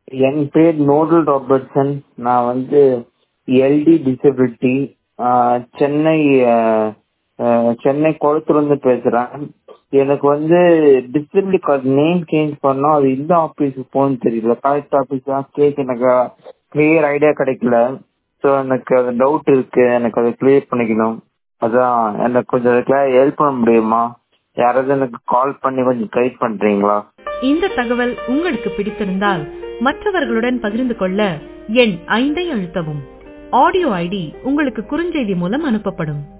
என் பேர் nodal Robertson நான் வந்து LD disability Chennai ah, ah, Chennai குளத்துலேருந்து பேசுகிறேன் எனக்கு வந்து டிசபிலிட்டி கார்டு நேம் சேஞ்ச் பண்ணோம் அது எந்த ஆஃபீஸுக்கு போகணும்னு தெரியல கலெக்டர் ஆஃபீஸ் தான் கேட்க எனக்கு கிளியர் ஐடியா கிடைக்கல ஸோ எனக்கு அது டவுட் இருக்கு எனக்கு அதை கிளியர் பண்ணிக்கணும் அதான் எனக்கு கொஞ்சம் அதுக்கு ஹெல்ப் பண்ண முடியுமா யாராவது எனக்கு கால் பண்ணி கொஞ்சம் கைட் பண்ணுறீங்களா இந்த தகவல் உங்களுக்கு பிடித்திருந்தால் மற்றவர்களுடன் பகிர்ந்து கொள்ள எண் ஐந்தை அழுத்தவும் ஆடியோ ஐடி உங்களுக்கு குறுஞ்செய்தி மூலம் அனுப்பப்படும்